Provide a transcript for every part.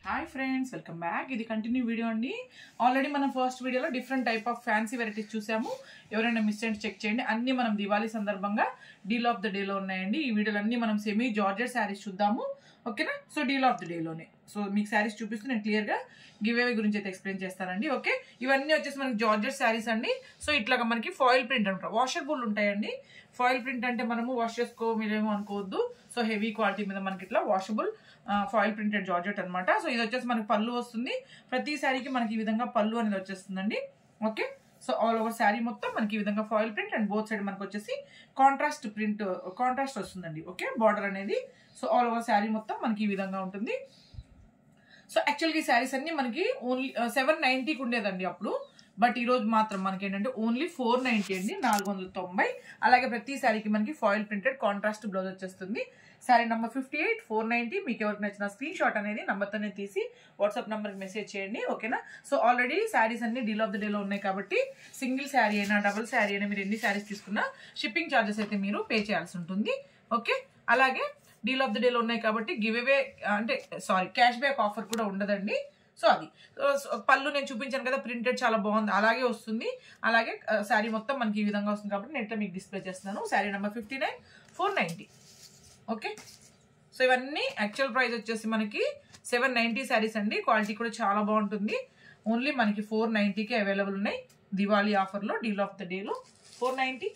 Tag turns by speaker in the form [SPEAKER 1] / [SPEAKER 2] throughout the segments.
[SPEAKER 1] hi friends welcome back ఇది continue video అండి already మనం ఫస్ట్ వీడియోలో different type of fancy varieties చూసాము ఎవరైనా మిస్ అయ్యి చెక్ చేయండి అన్ని మనం దివాళీ సందర్భంగా డీల్ ఆఫ్ ద డేలో ఉన్నాయండి ఈ వీడియోలో అన్ని మనం సెమీ జార్జెట్ శారీస్ చూద్దాము ఓకేనా సో డీల్ ఆఫ్ ద డేలోనే సో మీకు శారీస్ చూపిస్తూ నేను క్లియర్గా గివ్ అవే గురించి అయితే ఎక్స్ప్లెయిన్ చేస్తానండి ఓకే ఇవన్నీ వచ్చేసి మనకి జార్జెట్ శారీస్ అండి సో ఇట్లాగా మనకి ఫాయిల్ ప్రింట్ అంటారు వాషబుల్ ఉంటాయండి ఫాయిల్ ప్రింట్ అంటే మనము వాష్ చేసుకో మీరేమో అనుకోవద్దు సో హెవీ క్వాలిటీ మీద మనకి ఇట్లా వాషబుల్ ఫాయిల్ ప్రింటెడ్ జార్జెట్ అనమాట సో ఇది వచ్చేసి మనకి పళ్ళు వస్తుంది ప్రతి శారీకి మనకి ఈ విధంగా పళ్ళు అనేది వచ్చేస్తుందండి okay so all over sari మొత్తం మనకి ఈ విధంగా foil print and both side మనకి వచ్చేసి కాంట్రాస్ట్ ప్రింట్ కాంట్రాస్ట్ వస్తుందండి ఓకే బార్డర్ అనేది సో ఆల్ ఓవర్ శారీ మొత్తం మనకి ఈ విధంగా ఉంటుంది సో యాక్చువల్గా ఈ శారీస్ అన్ని మనకి ఓన్లీ సెవెన్ నైంటీకి ఉండేదండి అప్పుడు బట్ ఈ రోజు మాత్రం మనకి ఏంటంటే ఓన్లీ ఫోర్ నైంటీ అండి నాలుగు వందల తొంభై అలాగే ప్రతి శారీకి మనకి ఫాయిల్ ప్రింటెడ్ కాంట్రాస్ట్ బ్లౌజ్ వచ్చేస్తుంది sari number fifty eight four ninety మీకు ఎవరికి నచ్చిన స్క్రీన్ షాట్ అనేది నెంబర్తోనే తీసి వాట్సాప్ నెంబర్కి మెసేజ్ చేయండి ఓకేనా సో ఆల్రెడీ శారీస్ అన్ని డీల్ ఆఫ్ ద డేలో ఉన్నాయి కాబట్టి సింగిల్ శారీ అయినా డబుల్ శారీ అయినా మీరు ఎన్ని శారీస్ తీసుకున్నా షిప్పింగ్ ఛార్జెస్ అయితే మీరు పే చేయాల్సి ఉంటుంది ఓకే అలాగే డీల్ ఆఫ్ ద డేలో ఉన్నాయి కాబట్టి గివ్ అవే అంటే సారీ క్యాష్ బ్యాక్ ఆఫర్ కూడా ఉండదండి సో అది పళ్ళు నేను చూపించాను కదా ప్రింటెడ్ చాలా బాగుంది అలాగే వస్తుంది అలాగే శారీ మొత్తం మనకి ఈ విధంగా వస్తుంది కాబట్టి నెట్లో మీకు డిస్ప్లే చేస్తున్నాను sari number fifty nine four ninety okay so ఇవన్నీ యాక్చువల్ ప్రైస్ వచ్చేసి మనకి సెవెన్ నైంటీ శారీస్ అండి క్వాలిటీ కూడా చాలా బాగుంటుంది ఓన్లీ మనకి ఫోర్ నైంటీకి అవైలబుల్ ఉన్నాయి దివాళీ ఆఫర్లో డీల్ ఆఫ్ ద డేలో ఫోర్ నైంటీ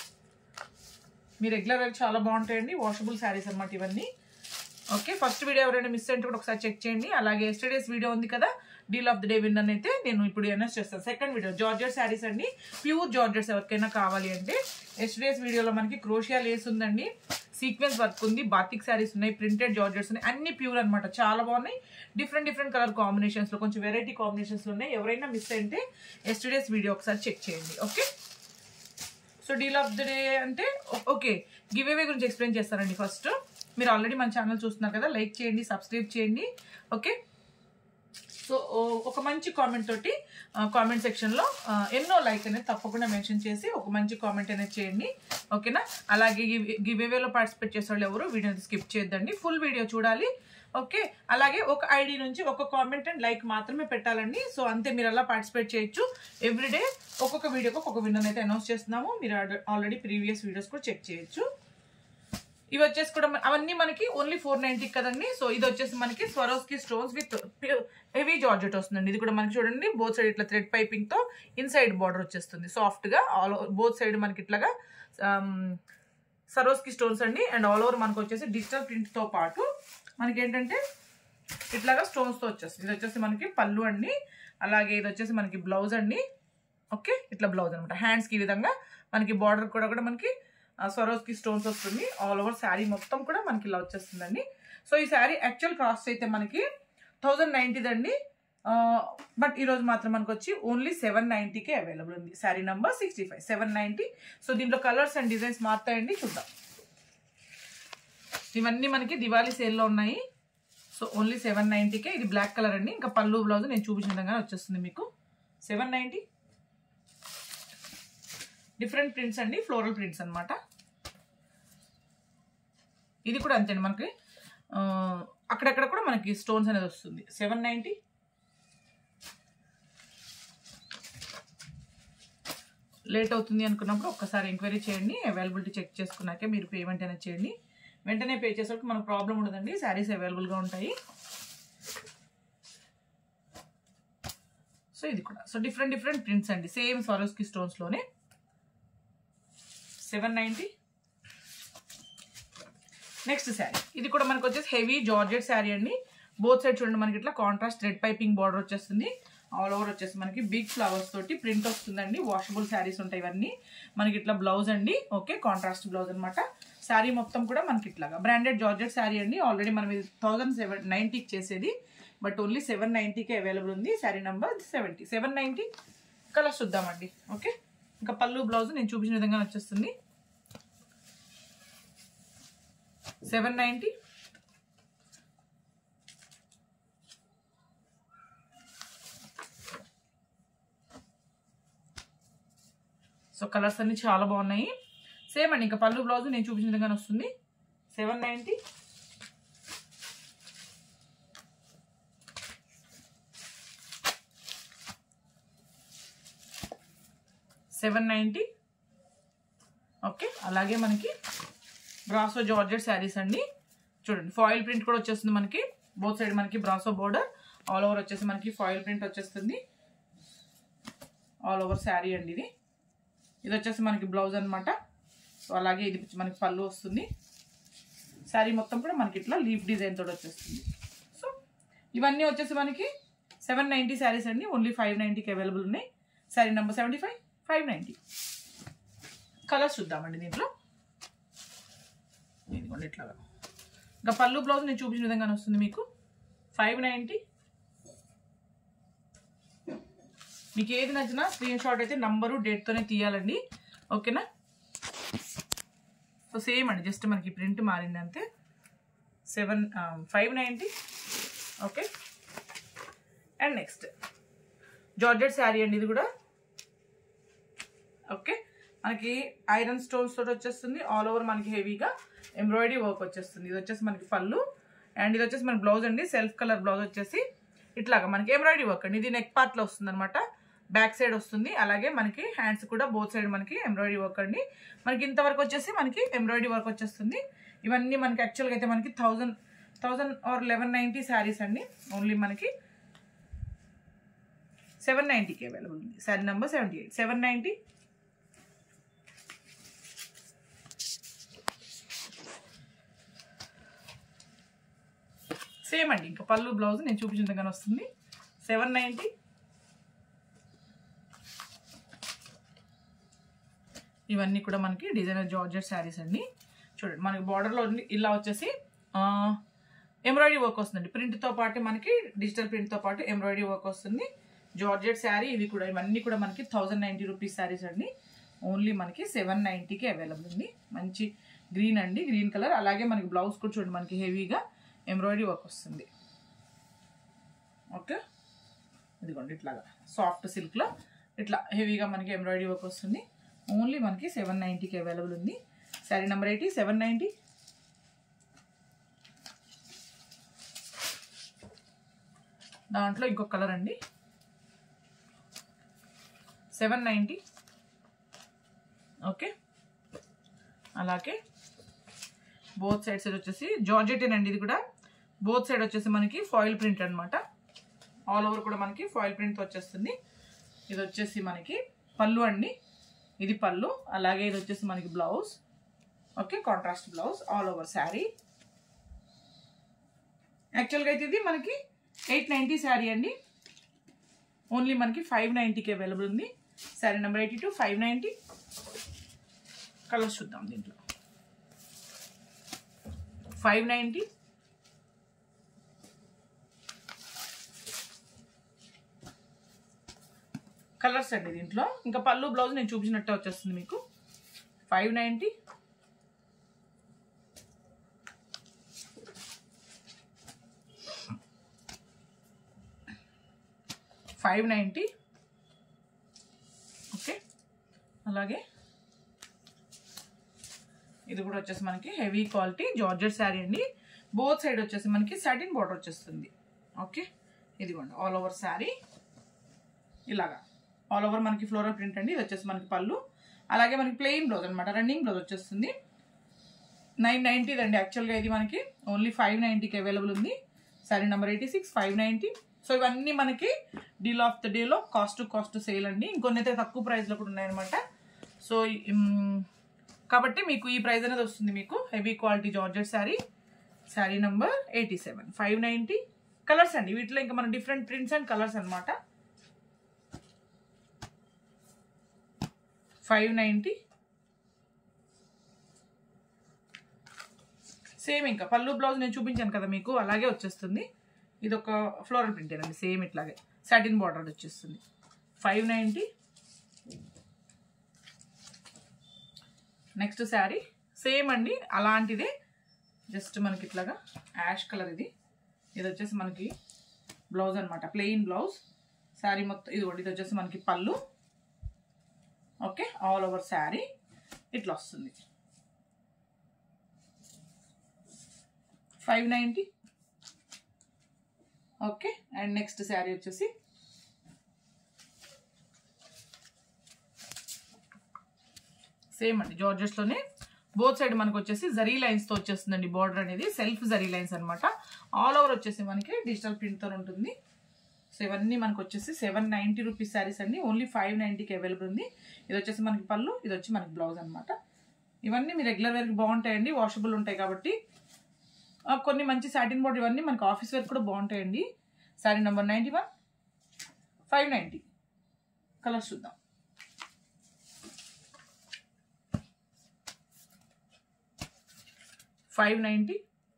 [SPEAKER 1] మీ రెగ్యులర్ చాలా బాగుంటాయండి వాషబుల్ శారీస్ అనమాట ఇవన్నీ ఓకే ఫస్ట్ వీడియో ఎవరైనా మిస్ అంటే కూడా ఒకసారి చెక్ చేయండి అలాగే ఎస్టర్డేస్ వీడియో ఉంది కదా deal of the day winner అయితే నేను ఇప్పుడు అనౌన్స్ చేస్తాను సెకండ్ వీడియో జార్జెట్ శారీస్ అండి ప్యూర్ జార్జెట్స్ ఎవరికైనా కావాలి అంటే ఎస్టర్డేస్ వీడియోలో మనకి క్రోషియా లేస్ ఉందండి సీక్వెన్స్ వర్క్ ఉంది బాతిక్ శారీస్ ఉన్నాయి ప్రింటెడ్ జార్జెట్స్ ఉన్నాయి అన్ని ప్యూర్ అనమాట చాలా బాగున్నాయి డిఫరెంట్ డిఫరెంట్ కలర్ కాంబినేషన్స్లో కొంచెం వెరైటీ కాంబినేషన్స్లో ఉన్నాయి ఎవరైనా మిస్ అయితే ఎస్టర్డేస్ వీడియో ఒకసారి చెక్ చేయండి okay so deal of the day అంటే ఓకే గివ్ అవే గురించి ఎక్స్ప్లెయిన్ చేస్తానండి ఫస్ట్ మీరు ఆల్రెడీ మన ఛానల్ చూస్తున్నారు కదా లైక్ చేయండి సబ్స్క్రైబ్ చేయండి ఓకే సో ఒక మంచి కామెంట్ తోటి కామెంట్ సెక్షన్లో ఎన్నో లైక్ అనేది తప్పకుండా మెన్షన్ చేసి ఒక మంచి కామెంట్ అనేది చేయండి ఓకేనా అలాగే గివ్ అవేలో పార్టిసిపేట్ చేసే వాళ్ళు ఎవరు వీడియోని స్కిప్ చేయొద్దండి ఫుల్ వీడియో చూడాలి ఓకే అలాగే ఒక ఐడి నుంచి ఒక కామెంట్ అండ్ లైక్ మాత్రమే పెట్టాలండి సో అంతే మీరు అలా పార్టిసిపేట్ చేయొచ్చు ఎవ్రీడే ఒక్కొక్క వీడియోకి ఒక్కొక్క విన్నర్ అయితే అనౌన్స్ చేస్తున్నాము మీరు ఆల్రెడీ ప్రీవియస్ వీడియోస్ కూడా చెక్ చేయొచ్చు ఇవి వచ్చేసి కూడా అవన్నీ మనకి ఓన్లీ ఫోర్ నైన్టీకి కదండి సో ఇది వచ్చేసి మనకి Swarovski stones with heavy georgette వస్తుందండి ఇది కూడా మనకి చూడండి బోత్ సైడ్ ఇట్లా థ్రెడ్ పైపింగ్ తో ఇన్సైడ్ బార్డర్ వచ్చేస్తుంది సాఫ్ట్ గా ఆల్ బోత్ సైడ్ మనకి ఇట్లాగా సరోస్కి స్టోన్స్ అండి అండ్ ఆల్ ఓవర్ మనకు వచ్చేసి డిజిటల్ ప్రింట్ తో పాటు మనకి ఏంటంటే ఇట్లాగా స్టోన్స్ తో వచ్చేస్తుంది ఇది వచ్చేసి మనకి పళ్ళు అండి అలాగే ఇది వచ్చేసి మనకి బ్లౌజ్ అండి ఓకే ఇట్లా బ్లౌజ్ అనమాట హ్యాండ్స్కి ఈ విధంగా మనకి బార్డర్ కూడా కూడా మనకి స్వరోస్కి స్టోన్స్ వస్తుంది ఆల్ ఓవర్ శారీ మొత్తం కూడా మనకి ఇలా వచ్చేస్తుందండి సో ఈ శారీ యాక్చువల్ కాస్ట్ అయితే మనకి థౌజండ్ నైంటీదండి బట్ ఈరోజు మాత్రం మనకు వచ్చి ఓన్లీ సెవెన్ నైంటీకే అవైలబుల్ ఉంది sari number sixty five seven ninety so దీంట్లో కలర్స్ అండ్ డిజైన్స్ మారుతాయండి చూద్దాం ఇవన్నీ మనకి దివాళీ సేల్లో ఉన్నాయి సో ఓన్లీ సెవెన్ నైంటీకే ఇది బ్లాక్ కలర్ అండి ఇంకా పళ్ళు బ్లౌజ్ నేను చూపించిన విధంగా వచ్చేస్తుంది మీకు సెవెన్ నైంటీ డిఫరెంట్ ప్రింట్స్ అండి ఫ్లోరల్ ప్రింట్స్ అనమాట ఇది కూడా అంతే మనకి అక్కడక్కడ కూడా మనకి స్టోన్స్ అనేది వస్తుంది సెవెన్ నైంటీ లేట్ అవుతుంది అనుకున్నప్పుడు ఒక్కసారి ఎంక్వైరీ చేయండి అవైలబిలిటీ చెక్ చేసుకున్నాకే మీరు పేమెంట్ అనేది చేయండి వెంటనే పే చేసేటప్పుడు మనకు ప్రాబ్లం ఉండదండి శారీస్ అవైలబుల్గా ఉంటాయి సో ఇది కూడా సో డిఫరెంట్ డిఫరెంట్ ప్రింట్స్ అండి సేమ్ సారోస్కి స్టోన్స్లోనే సెవెన్ నైంటీ నెక్స్ట్ శారీ ఇది కూడా మనకు వచ్చేసి హెవీ జార్జెట్ శారీ అండి బోత్ సైడ్ చూడండి మనకి ఇట్లా కాంట్రాస్ట్ రెడ్ పైపింగ్ బార్డర్ వచ్చేస్తుంది ఆల్ ఓవర్ వచ్చేసి మనకి బిగ్ ఫ్లవర్స్ తోటి ప్రింట్ వస్తుందండి వాషబుల్ శారీస్ ఉంటాయి ఇవన్నీ మనకి ఇట్లా బ్లౌజ్ అండి ఓకే కాంట్రాస్ట్ బ్లౌజ్ అనమాట శారీ మొత్తం కూడా మనకి ఇట్లాగా బ్రాండెడ్ జార్జెట్ శారీ అండి ఆల్రెడీ మనం ఇది థౌజండ్ సెవెన్ నైంటీకి చేసేది బట్ ఓన్లీ సెవెన్ నైంటీకే అవైలబుల్ ఉంది sari number seventy seven ninety colours చూద్దామండి ఓకే ఇంకా పళ్ళు బ్లౌజ్ నేను చూపించిన విధంగా వచ్చేస్తుంది సెవెన్ నైంటీ సో కలర్స్ అన్ని చాలా బాగున్నాయి సేమ్ అండి ఇంకా పళ్ళు బ్లౌజ్ నేను చూపించిన విధంగానే వస్తుంది seven ninety seven ninety okay అలాగే మనకి బ్రాసో జార్జెట్ శారీస్ అండి చూడండి ఫాయిల్ ప్రింట్ కూడా వచ్చేస్తుంది మనకి బోత్ సైడ్ మనకి బ్రాసో బోర్డర్ ఆల్ ఓవర్ వచ్చేసి మనకి ఫాయిల్ ప్రింట్ వచ్చేస్తుంది ఆల్ ఓవర్ శారీ అండి ఇది ఇది వచ్చేసి మనకి బ్లౌజ్ అనమాట సో అలాగే ఇది మనకి పళ్ళు వస్తుంది శారీ మొత్తం కూడా మనకి ఇట్లా లీఫ్ డిజైన్ తోటి వచ్చేస్తుంది సో ఇవన్నీ వచ్చేసి మనకి సెవెన్ నైంటీ శారీస్ అండి ఓన్లీ ఫైవ్ నైంటీకి అవైలబుల్ ఉన్నాయి sari number seventy five five ninety colours చూద్దామండి దీంట్లో ఇదిగోండి ఇట్లాగా ఇంకా పళ్ళు బ్లౌజ్ నేను చూపించిన విధంగానే వస్తుంది మీకు ఫైవ్ నైంటీ మీకు ఏది నచ్చినా స్క్రీన్ షాట్ అయితే నంబరు డేట్తోనే తీయాలండి ఓకేనా సో సేమ్ అండి జస్ట్ మనకి ప్రింట్ మారింది అంతే seven five ninety okay and next georgette sari అండి ఇది కూడా ఓకే మనకి ఐరన్ స్టోన్స్ తోటి వచ్చేస్తుంది ఆల్ ఓవర్ మనకి హెవీగా ఎంబ్రాయిడరీ వర్క్ వచ్చేస్తుంది ఇది వచ్చేసి మనకి పళ్ళు అండ్ ఇది వచ్చేసి మనకి బ్లౌజ్ అండి సెల్ఫ్ కలర్ బ్లౌజ్ వచ్చేసి ఇట్లాగా మనకి ఎంబ్రాయిడరీ వర్క్ అండి ఇది నెక్ పార్ట్లో వస్తుంది అనమాట బ్యాక్ సైడ్ వస్తుంది అలాగే మనకి హ్యాండ్స్ కూడా బోత్ సైడ్ మనకి ఎంబ్రాయిడరీ వర్క్ అండి మనకి ఇంతవరకు వచ్చేసి మనకి ఎంబ్రాయిడరీ వర్క్ వచ్చేస్తుంది ఇవన్నీ మనకి యాక్చువల్గా అయితే మనకి thousand thousand or eleven ninety saris అండి ఓన్లీ మనకి సెవెన్ నైంటీకి అవైలబుల్ ఉంది sari number seventy eight seven ninety same అండి ఇంకా పళ్ళు బ్లౌజ్ నేను చూపించిన దగ్గర వస్తుంది సెవెన్ నైంటీ ఇవన్నీ కూడా మనకి డిజైనర్ జార్జెట్ శారీస్ అండి చూడండి మనకి బార్డర్లో ఇలా వచ్చేసి ఎంబ్రాయిడరీ వర్క్ వస్తుందండి ప్రింట్తో పాటు మనకి డిజిటల్ ప్రింట్తో పాటు ఎంబ్రాయిడరీ వర్క్ వస్తుంది జార్జెట్ శారీ ఇవి కూడా ఇవన్నీ కూడా మనకి థౌజండ్ నైంటీ రూపీస్ శారీస్ అండి ఓన్లీ మనకి సెవెన్ నైంటీకి అవైలబుల్ ఉంది మంచి గ్రీన్ అండి గ్రీన్ కలర్ అలాగే మనకి బ్లౌజ్ కూడా చూడండి మనకి హెవీగా ఎంబ్రాయిడరీ వర్క్ వస్తుంది ఓకే ఇదిగోండి ఇట్లాగా సాఫ్ట్ సిల్క్లో ఇట్లా హెవీగా మనకి ఎంబ్రాయిడరీ వర్క్ వస్తుంది ఓన్లీ మనకి సెవెన్ నైంటీకి అవైలబుల్ ఉంది sari number eighty seven ninety దాంట్లో ఇంకొక కలర్ అండి సెవెన్ నైంటీ ఓకే అలాగే బోత్ సైడ్స్ వచ్చేసి జార్జెటేన్ అండి ఇది కూడా బోత్ సైడ్ వచ్చేసి మనకి ఫాయిల్ ప్రింట్ అనమాట ఆల్ ఓవర్ కూడా మనకి ఫాయిల్ ప్రింట్ వచ్చేస్తుంది ఇది వచ్చేసి మనకి పళ్ళు అండి ఇది పళ్ళు అలాగే ఇది వచ్చేసి మనకి blouse okay contrast blouse all over sari యాక్చువల్గా అయితే ఇది మనకి ఎయిట్ నైంటీ శారీ అండి ఓన్లీ మనకి ఫైవ్ నైంటీకి అవైలబుల్ ఉంది sari number eighty two five ninety colours చూద్దాం దీంట్లో ఫైవ్ నైంటీ కలర్స్ అండి దీంట్లో ఇంకా పళ్ళు బ్లౌజ్ నేను చూపించినట్టే వచ్చేస్తుంది మీకు five ninety five ninety okay అలాగే ఇది కూడా వచ్చేసి మనకి హెవీ క్వాలిటీ జార్జెట్ శారీ అండి బోత్ సైడ్ వచ్చేసి మనకి సాటిన్ బార్డర్ వచ్చేస్తుంది ఓకే ఇదిగోండి ఆల్ ఓవర్ శారీ ఇలాగా ఆల్ ఓవర్ మనకి ఫ్లోరల్ ప్రింట్ అండి ఇది వచ్చేసి మనకి పళ్ళు అలాగే మనకి ప్లెయిన్ బ్లౌజ్ అనమాట రన్నింగ్ బ్లౌజ్ వచ్చేస్తుంది నైన్ నైంటీది అండి యాక్చువల్గా ఇది మనకి ఓన్లీ ఫైవ్ నైంటీకి అవైలబుల్ ఉంది sari number eighty six five ninety so ఇవన్నీ మనకి డీల్ ఆఫ్ ద డేలో కాస్ట్ టు కాస్ట్ సేల్ అండి ఇంకొన్ని అయితే తక్కువ ప్రైస్లో కూడా ఉన్నాయన్నమాట సో మ్, కాబట్టి మీకు ఈ ప్రైస్ అనేది వస్తుంది మీకు heavy quality georgette sari sari number eighty seven five ninety colours అండి వీటిలో ఇంకా మన డిఫరెంట్ ప్రింట్స్ అండ్ కలర్స్ అనమాట ఫైవ్ నైంటీ సేమ్ ఇంకా పళ్ళు బ్లౌజ్ నేను చూపించాను కదా మీకు అలాగే వచ్చేస్తుంది ఇది ఒక ఫ్లోరల్ ప్రింట్ అండి సేమ్ ఇట్లాగే సాటిన్ బార్డర్ వచ్చేస్తుంది five ninety next sari same అండి అలాంటిదే జస్ట్ మనకి ఇట్లాగా యాష్ కలర్ ఇది ఇది వచ్చేసి మనకి బ్లౌజ్ అనమాట ప్లెయిన్ బ్లౌజ్ శారీ మొత్తం ఇది ఒకటి ఇది వచ్చేసి మనకి పళ్ళు ఓకే ఆల్ ఓవర్ శారీ ఇట్లా వస్తుంది five ninety okay and next sari వచ్చేసి సేమ్ అండి జార్జెస్లోనే బోత్ సైడ్ మనకు వచ్చేసి జరీ లైన్స్తో వచ్చేస్తుందండి బార్డర్ అనేది సెల్ఫ్ జరీ లైన్స్ అనమాట ఆల్ ఓవర్ వచ్చేసి మనకి డిజిటల్ ప్రింట్తో ఉంటుంది సో ఇవన్నీ మనకు వచ్చేసి సెవెన్ నైంటీ రూపీస్ శారీస్ అండి ఓన్లీ ఫైవ్ నైంటీకి అవైలబుల్ ఉంది ఇది వచ్చేసి మనకి పళ్ళు ఇది వచ్చి మనకి బ్లౌజ్ అనమాట ఇవన్నీ మీ రెగ్యులర్ వేర్కి బాగుంటాయండి వాషబుల్ ఉంటాయి కాబట్టి ఆ, కొన్ని మంచి సాటిన్ బోర్డ్ ఇవన్నీ మనకి ఆఫీస్ వేర్ కూడా బాగుంటాయండి sari number ninety one five ninety colours చూద్దాం five ninety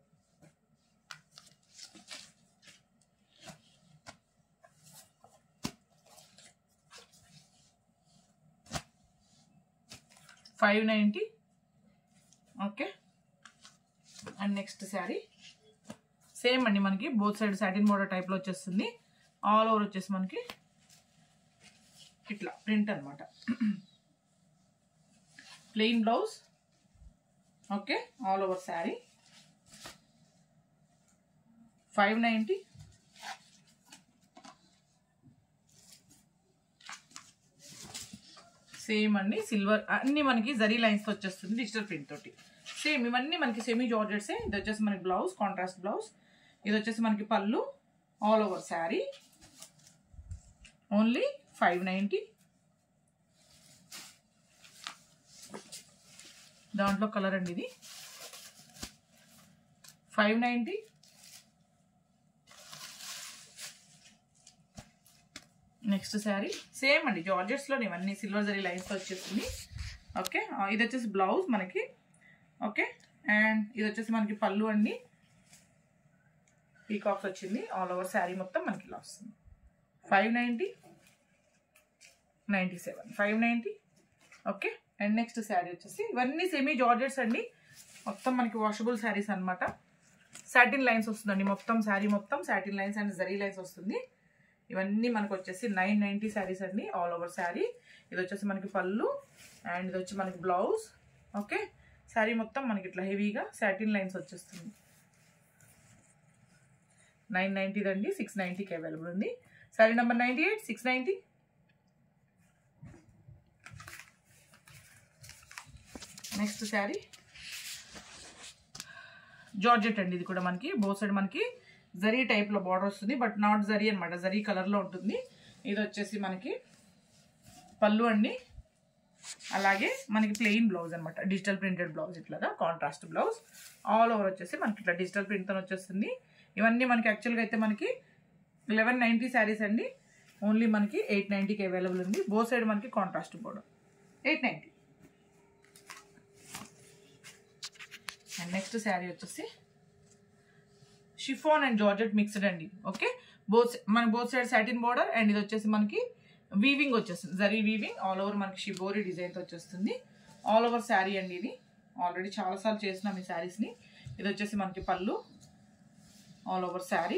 [SPEAKER 1] five ninety okay and next sari same అండి మనకి బోత్ సైడ్ సాటిన్ బోర్డర్ టైప్లో వచ్చేస్తుంది ఆల్ ఓవర్ వచ్చేసి మనకి ఇట్లా ప్రింట్ అనమాట plain blouse okay all over sari five ninety same అండి సిల్వర్ అన్ని మనకి జరీ లైన్స్ వచ్చేస్తుంది డిజిటల్ ప్రింట్ తోటి సేమ్ ఇవన్నీ మనకి సెమీ జార్జెట్సే ఇది వచ్చేసి మనకి బ్లౌజ్ కాంట్రాస్ట్ బ్లౌజ్ ఇది వచ్చేసి మనకి పళ్ళు all over sari only five ninety దాంట్లో కలర్ అండి ఇది five ninety next sari same అండి జార్జెట్స్లో ఇవన్నీ సిల్వర్ జరీ లైన్స్ వచ్చేస్తుంది ఓకే ఆ, ఇది వచ్చేసి బ్లౌజ్ మనకి ఓకే అండ్ ఇది వచ్చేసి మనకి పళ్ళు అండి పీకాక్స్ వచ్చింది ఆల్ ఓవర్ శారీ మొత్తం మనకి ఇలా వస్తుంది five ninety ninety seven five ninety okay and next sari వచ్చేసి ఇవన్నీ సెమీ జార్జెట్స్ అండి మొత్తం మనకి వాషబుల్ శారీస్ అన్నమాట సాటిన్ లైన్స్ వస్తుందండి మొత్తం శారీ మొత్తం satin lines and zari lines వస్తుంది ఇవన్నీ మనకు వచ్చేసి నైన్ నైంటీ శారీస్ అండి ఆల్ ఓవర్ శారీ ఇది వచ్చేసి మనకి పళ్ళు అండ్ ఇది వచ్చి మనకి బ్లౌజ్ ఓకే శారీ మొత్తం మనకి ఇట్లా హెవీగా సాటిన్ లైన్స్ వచ్చేస్తుంది నైన్ నైంటీది అండి సిక్స్ నైంటీకి అవైలబుల్ ఉంది sari number ninety eight six ninety next sari georgette అండి ఇది కూడా మనకి బోత్ సైడ్ మనకి జరీ టైప్లో బార్డర్ వస్తుంది బట్ నాట్ జరీ అనమాట జరీ కలర్లో ఉంటుంది ఇది వచ్చేసి మనకి పళ్ళు అండి అలాగే మనకి ప్లెయిన్ బ్లౌజ్ అనమాట డిజిటల్ ప్రింటెడ్ బ్లౌజ్ ఇట్లాగా కాంట్రాస్ట్ బ్లౌజ్ ఆల్ ఓవర్ వచ్చేసి మనకి ఇట్లా డిజిటల్ ప్రింట్తో వచ్చేస్తుంది ఇవన్నీ మనకి యాక్చువల్గా అయితే మనకి లెవెన్ నైంటీ శారీస్ అండి ఓన్లీ మనకి ఎయిట్ నైంటీకి అవైలబుల్ ఉంది బో సైడ్ మనకి contrast border eight ninety and next sari వచ్చేసి షిఫాన్ అండ్ జార్జెట్ మిక్స్డ్ అండి ఓకే బోత్ మన both side satin border and ఇది వచ్చేసి మనకి వీవింగ్ వచ్చేస్తుంది జరీ వీవింగ్ ఆల్ ఓవర్ మనకి షిబోరి డిజైన్తో వచ్చేస్తుంది ఆల్ ఓవర్ శారీ అండి ఇది ఆల్రెడీ చాలాసార్లు చేసినాం ఈ శారీస్ని ఇది వచ్చేసి మనకి పళ్ళు all over sari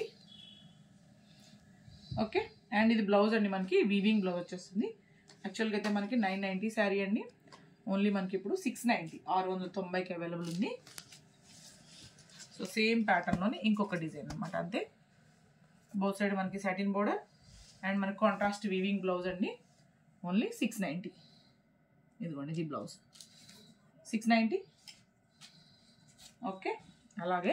[SPEAKER 1] okay and ఇది బ్లౌజ్ అండి మనకి వీవింగ్ బ్లౌజ్ వచ్చేస్తుంది యాక్చువల్గా అయితే మనకి నైన్ నైంటీ శారీ అండి ఓన్లీ మనకి ఇప్పుడు సిక్స్ నైంటీ ఆరు వందల తొంభైకి అవైలబుల్ ఉంది సో సేమ్ ప్యాటర్న్లోని ఇంకొక డిజైన్ అనమాట అంతే బోత్ సైడ్ మనకి సాటిన్ బోర్డర్ అండ్ మనకి కాంట్రాస్ట్ వీవింగ్ బ్లౌజ్ అండి ఓన్లీ సిక్స్ నైంటీ ఇదిగోండి ఇది బ్లౌజ్ సిక్స్ నైంటీ ఓకే అలాగే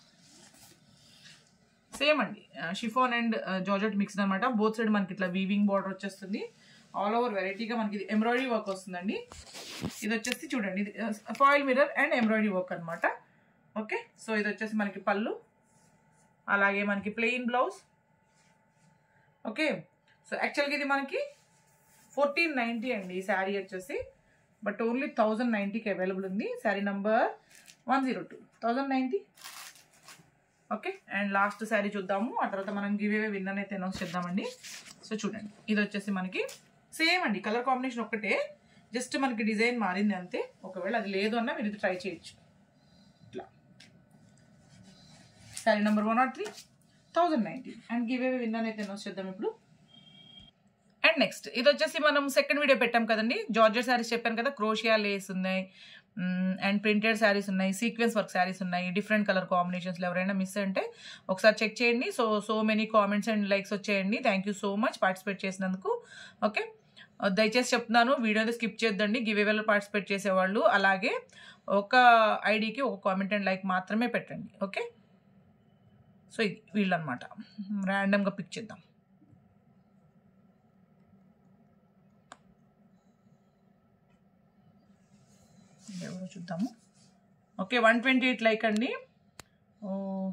[SPEAKER 1] సేమ్ అండి షిఫాన్ అండ్ జార్జెట్ మిక్స్డ్ అనమాట బోత్ సైడ్ మనకి ఇట్లా వీవింగ్ బార్డర్ వచ్చేస్తుంది ఆల్ ఓవర్ వెరైటీగా మనకి ఇది ఎంబ్రాయిడరీ వర్క్ వస్తుందండి ఇది వచ్చేసి చూడండి ఇది foil mirror and embroidery work అనమాట ఓకే సో ఇది వచ్చేసి మనకి పళ్ళు అలాగే మనకి ప్లెయిన్ బ్లౌజ్ ఓకే సో యాక్చువల్గా ఇది మనకి ఫోర్టీన్ నైంటీ అండి ఈ శారీ వచ్చేసి బట్ ఓన్లీ థౌజండ్ నైంటీకి అవైలబుల్ ఉంది sari number one zero two thousand ninety okay and last sari చూద్దాము ఆ తర్వాత మనం గివ్ అవే విన్నర్ అయితే అనౌన్స్ చేద్దామండి సో చూడండి ఇది వచ్చేసి మనకి సేమ్ అండి కలర్ కాంబినేషన్ ఒక్కటే జస్ట్ మనకి డిజైన్ మారింది అంతే ఒకవేళ అది లేదు అన్నా మీరు ఇది ట్రై చేయొచ్చు ఇట్లా sari number one naught three thousand ninety and giveaway winner అయితే అనౌన్స్ చేద్దాం ఇప్పుడు అండ్ నెక్స్ట్ ఇది వచ్చేసి మనం సెకండ్ వీడియో పెట్టాం కదండి జార్జెట్ శారీస్ చెప్పాను కదా క్రోషియా లేస్ ఉన్నాయి అండ్ ప్రింటెడ్ శారీస్ ఉన్నాయి సీక్వెన్స్ వర్క్ శారీస్ ఉన్నాయి డిఫరెంట్ కలర్ కాంబినేషన్స్లో ఎవరైనా మిస్ అంటే ఒకసారి చెక్ చేయండి so so many comments and likes వచ్చేయండి thank you so much participate చేసినందుకు ఓకే దయచేసి చెప్తున్నాను వీడియోని స్కిప్ చేద్దండి గివ్ అవేలో పార్టిసిపేట్ చేసేవాళ్ళు అలాగే ఒక ఐడికి ఒక కామెంట్ అండ్ లైక్ మాత్రమే పెట్టండి ఓకే సో ఇది వీళ్ళు అనమాట ర్యాండమ్గా పిక్ చేద్దాం ఎవరో చూద్దాము okay one twenty eight like అండి ఓ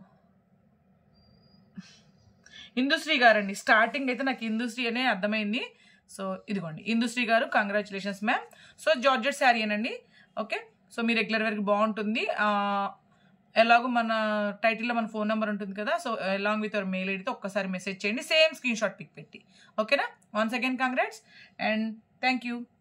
[SPEAKER 1] ఇందుశ్రీ గారండి స్టార్టింగ్ అయితే నాకు ఇందుశ్రీ అనే అర్థమైంది సో ఇదిగోండి ఇందుశ్రీ గారు congratulations ma'am so georgette sari అనండి ఓకే సో మీ రెగ్యులర్ వరకు బాగుంటుంది ఆ, ఎలాగో మన టైటిల్లో మన ఫోన్ నెంబర్ ఉంటుంది కదా so along with our mail ఐడితో ఒక్కసారి మెసేజ్ చేయండి సేమ్ స్క్రీన్ షాట్ పిక్ పెట్టి ఓకేనా once again congrats and thank you